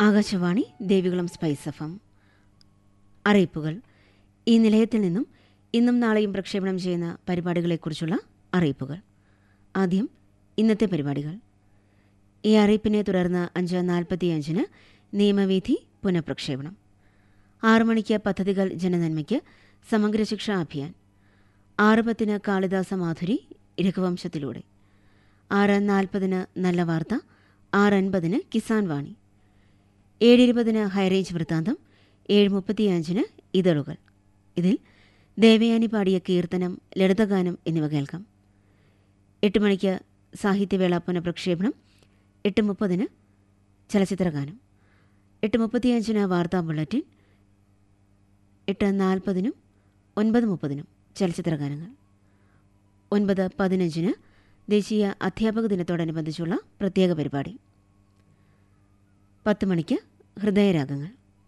Akashvani Devikulam spice എഫം അറിയിപ്പുകൾ ഈ നിലയത്തിൽ നിന്നും ഇന്നും നാളെയും പ്രക്ഷേപണം ചെയ്യുന്ന പരിപാടികളെക്കുറിച്ചുള്ള അറിയിപ്പുകൾ ആദ്യം ഇന്നത്തെ പരിപാടികൾ ഈ അറിയിപ്പിനെ തുടർന്ന് അഞ്ച് നാൽപ്പത്തിയഞ്ചിന് നിയമവീഥി പുനഃപ്രക്ഷേപണം ആറു മണിക്ക് പദ്ധതികൾ ജനനന്മയ്ക്ക് സമഗ്ര ശിക്ഷാ അഭിയാൻ ആറ് പത്തിന് കാളിദാസ മാധുരി രഘുവംശത്തിലൂടെ ആറ് നാൽപ്പതിന് നല്ല വാർത്ത ആറ് അൻപതിന് കിസാൻ വാണി ഏഴ് ഇരുപതിന് ഹൈറേഞ്ച് വൃത്താന്തം ഏഴ് മുപ്പത്തിയഞ്ചിന് ഇതളുകൾ ഇതിൽ ദേവയാനി പാടിയ കീർത്തനം ലളിതഗാനം എന്നിവ കേൾക്കാം എട്ട് മണിക്ക് സാഹിത്യവേള പുനഃപ്രക്ഷേപണം എട്ട് മുപ്പതിന് ചലച്ചിത്രഗാനം എട്ട് മുപ്പത്തിയഞ്ചിന് വാർത്താ ബുള്ളറ്റിൻ എട്ട് നാൽപ്പതിനും ഒൻപത് മുപ്പതിനും ചലച്ചിത്രഗാനങ്ങൾ ഒൻപത് പതിനഞ്ചിന് ദേശീയ അധ്യാപക ദിനത്തോടനുബന്ധിച്ചുള്ള പ്രത്യേക പരിപാടി പത്ത് മണിക്ക് ഹൃദയരാഗങ്ങൾ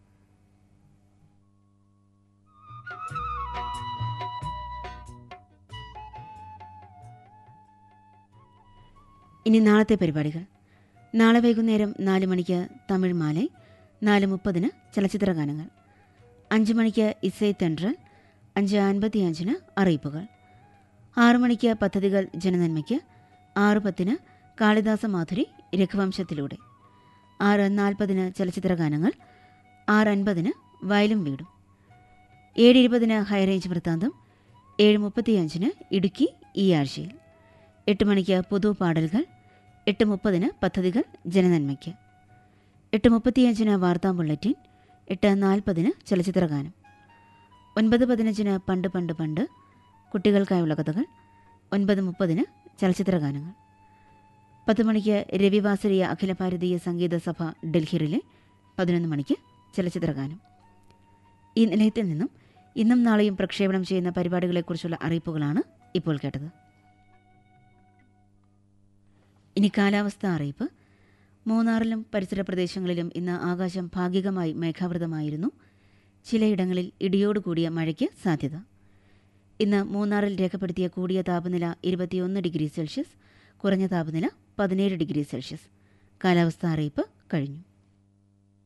ഇനി നാളത്തെ പരിപാടികൾ നാളെ വൈകുന്നേരം നാല് മണിക്ക് തമിഴ് മാലൈ നാല് മുപ്പതിന് ചലച്ചിത്രഗാനങ്ങൾ അഞ്ച് മണിക്ക് ഇസൈ തെൻട്രൽ അഞ്ച് അൻപത്തിയഞ്ചിന് അറിയിപ്പുകൾ ആറു മണിക്ക് പദ്ധതികൾ ജനനന്മയ്ക്ക് ആറ് പത്തിന് കാളിദാസ മാധുരി രഘുവംശത്തിലൂടെ ആറ് നാൽപ്പതിന് ചലച്ചിത്രഗാനങ്ങൾ ആറ് അൻപതിന് വയലും വീടും ഏഴ് ഇരുപതിന് ഹൈറേഞ്ച് വൃത്താന്തം ഏഴ് മുപ്പത്തിയഞ്ചിന് ഇടുക്കി ഈ ആഴ്ചയിൽ എട്ട് മണിക്ക് പുതു പാടലുകൾ എട്ട് മുപ്പതിന് പദ്ധതികൾ ജനനന്മയ്ക്ക് എട്ട് മുപ്പത്തിയഞ്ചിന് വാർത്താ ബുള്ളറ്റിൻ എട്ട് നാൽപ്പതിന് ചലച്ചിത്രഗാനം ഒൻപത് പതിനഞ്ചിന് പണ്ട് പണ്ട് പണ്ട് കുട്ടികൾക്കായുള്ള കഥകൾ ഒൻപത് മുപ്പതിന് ചലച്ചിത്രഗാനങ്ങൾ പത്ത് മണിക്ക് രവിവാസരീയ അഖില ഭാരതീയ സംഗീത സഭ ഡൽഹിയിലെ പതിനൊന്ന് മണിക്ക് ചലച്ചിത്രഗാനം ഈ നിലയത്തിൽ നിന്നും ഇന്നും നാളെയും പ്രക്ഷേപണം ചെയ്യുന്ന പരിപാടികളെക്കുറിച്ചുള്ള അറിയിപ്പുകളാണ് ഇപ്പോൾ കേട്ടത് ഇനി കാലാവസ്ഥ അറിയിപ്പ് മൂന്നാറിലും പരിസര പ്രദേശങ്ങളിലും ഇന്ന് ആകാശം ഭാഗികമായി മേഘാവൃതമായിരുന്നു ചിലയിടങ്ങളിൽ ഇടിയോടുകൂടിയ മഴയ്ക്ക് സാധ്യത ഇന്ന് മൂന്നാറിൽ രേഖപ്പെടുത്തിയ കൂടിയ താപനില ഇരുപത്തിയൊന്ന് ഡിഗ്രി സെൽഷ്യസ് കുറഞ്ഞ താപനില പതിനേഴ് ഡിഗ്രി സെൽഷ്യസ് കാലാവസ്ഥ അറിയിപ്പ് കഴിഞ്ഞു